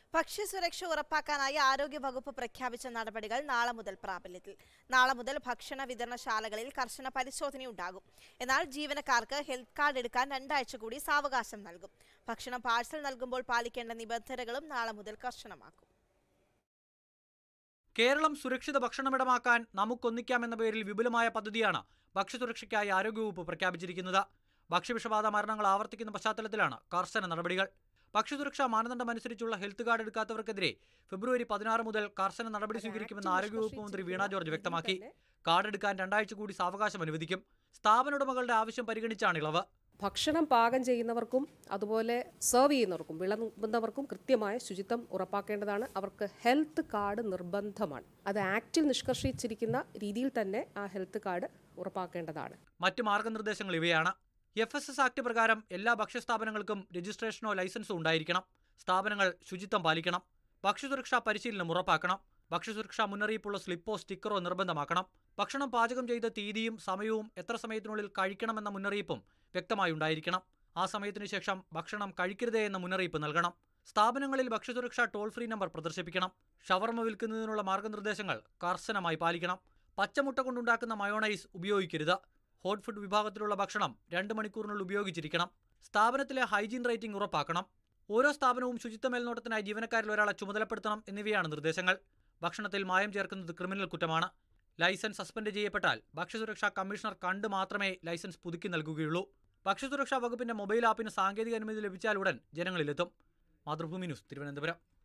ഭക്ഷ്യസുരക്ഷ ഉറപ്പാക്കാനായി ആരോഗ്യവകുപ്പ് പ്രഖ്യാപിച്ച നടപടികൾ നാളെ മുതൽ പ്രാബല്യത്തിൽ നാളെ മുതൽ ഭക്ഷണ വിതരണശാലകളിൽ കർശന പരിശോധനയുണ്ടാകും എന്നാൽ ജീവനക്കാർക്ക് ഹെൽത്ത് കാർഡ് എടുക്കാൻ രണ്ടാഴ്ച കൂടി സാവകാശം നൽകും ഭക്ഷണം പാഴ്സൽ നൽകുമ്പോൾ പാലിക്കേണ്ട നിബന്ധനകളും നാളെ മുതൽ കർശനമാക്കും കേരളം സുരക്ഷിത ഭക്ഷണമിടമാക്കാൻ നമുക്കൊന്നിക്കാമെന്ന പേരിൽ വിപുലമായ പദ്ധതിയാണ് ഭക്ഷ്യസുരക്ഷയ്ക്കായി ആരോഗ്യവകുപ്പ് പ്രഖ്യാപിച്ചിരിക്കുന്നത് ഭക്ഷ്യവിഷബാധ മരണങ്ങൾ ആവർത്തിക്കുന്ന പശ്ചാത്തലത്തിലാണ് കർശന നടപടികൾ ഭക്ഷ്യസുരക്ഷാ മാനദണ്ഡമനുസരിച്ചുള്ള ഹെൽത്ത് കാർഡ് എടുക്കാത്തവർക്കെതിരെ ഫെബ്രുവരി പതിനാറ് മുതൽ കർശന നടപടി സ്വീകരിക്കുമെന്ന് ആരോഗ്യവകുപ്പ് മന്ത്രി വീണ ജോർജ് വ്യക്തമാക്കി കാർഡ് എടുക്കാൻ രണ്ടാഴ്ച കൂടി സാവകാശം അനുവദിക്കും സ്ഥാപന ഉടമകളുടെ ആവശ്യം പരിഗണിച്ചാണ് ഇളവ് ഭക്ഷണം പാകം ചെയ്യുന്നവർക്കും അതുപോലെ സെർവ് ചെയ്യുന്നവർക്കും വിളമ്പുന്നവർക്കും കൃത്യമായ ശുചിത്വം ഉറപ്പാക്കേണ്ടതാണ് അവർക്ക് ഹെൽത്ത് കാർഡ് നിർബന്ധമാണ് അത് ആക്റ്റിൽ നിഷ്കർഷിച്ചിരിക്കുന്ന രീതിയിൽ തന്നെ ആ ഹെൽത്ത് കാർഡ് ഉറപ്പാക്കേണ്ടതാണ് മറ്റ് മാർഗനിർദ്ദേശങ്ങൾ ഇവയാണ് എഫ് എസ് എസ് ആക്ട് പ്രകാരം എല്ലാ ഭക്ഷ്യസ്ഥാപനങ്ങൾക്കും രജിസ്ട്രേഷനോ ലൈസൻസോ ഉണ്ടായിരിക്കണം സ്ഥാപനങ്ങൾ ശുചിത്വം പാലിക്കണം ഭക്ഷ്യസുരക്ഷാ പരിശീലനം ഉറപ്പാക്കണം ഭക്ഷ്യസുരക്ഷാ മുന്നറിയിപ്പുള്ള സ്ലിപ്പോ സ്റ്റിക്കറോ നിർബന്ധമാക്കണം ഭക്ഷണം പാചകം ചെയ്ത തീയതിയും സമയവും എത്ര സമയത്തിനുള്ളിൽ കഴിക്കണമെന്ന മുന്നറിയിപ്പും വ്യക്തമായി ഉണ്ടായിരിക്കണം ആ സമയത്തിനു ശേഷം ഭക്ഷണം കഴിക്കരുതേ എന്ന മുന്നറിയിപ്പ് നൽകണം സ്ഥാപനങ്ങളിൽ ഭക്ഷ്യസുരക്ഷാ ടോൾ ഫ്രീ നമ്പർ പ്രദർശിപ്പിക്കണം ഷവർമ വിൽക്കുന്നതിനുള്ള മാർഗനിർദ്ദേശങ്ങൾ കർശനമായി പാലിക്കണം പച്ചമുട്ട കൊണ്ടുണ്ടാക്കുന്ന മയോണൈസ് ഉപയോഗിക്കരുത് ഹോട്ട് ഫുഡ് വിഭാഗത്തിലുള്ള ഭക്ഷണം രണ്ട് മണിക്കൂറിനുള്ളിൽ ഉപയോഗിച്ചിരിക്കണം സ്ഥാപനത്തിലെ ഹൈജീൻ റേറ്റിംഗ് ഉറപ്പാക്കണം ഓരോ സ്ഥാപനവും ശുചിത്വ മേൽനോട്ടത്തിനായി ജീവനക്കാരിൽ ഒരാളെ ചുമതലപ്പെടുത്തണം എന്നിവയാണ് നിർദ്ദേശങ്ങൾ ഭക്ഷണത്തിൽ മായം ചേർക്കുന്നത് ക്രിമിനൽ കുറ്റമാണ് ലൈസൻസ് സസ്പെൻഡ് ചെയ്യപ്പെട്ടാൽ ഭക്ഷ്യസുരക്ഷാ കമ്മീഷണർ കണ്ട് മാത്രമേ ലൈസൻസ് പുതുക്കി നൽകുകയുള്ളൂ ഭക്ഷ്യസുരക്ഷാ വകുപ്പിന്റെ മൊബൈൽ ആപ്പിന് സാങ്കേതിക അനുമതി ലഭിച്ചാൽ ഉടൻ ജനങ്ങളിലെത്തും മാതൃഭൂമി ന്യൂസ് തിരുവനന്തപുരം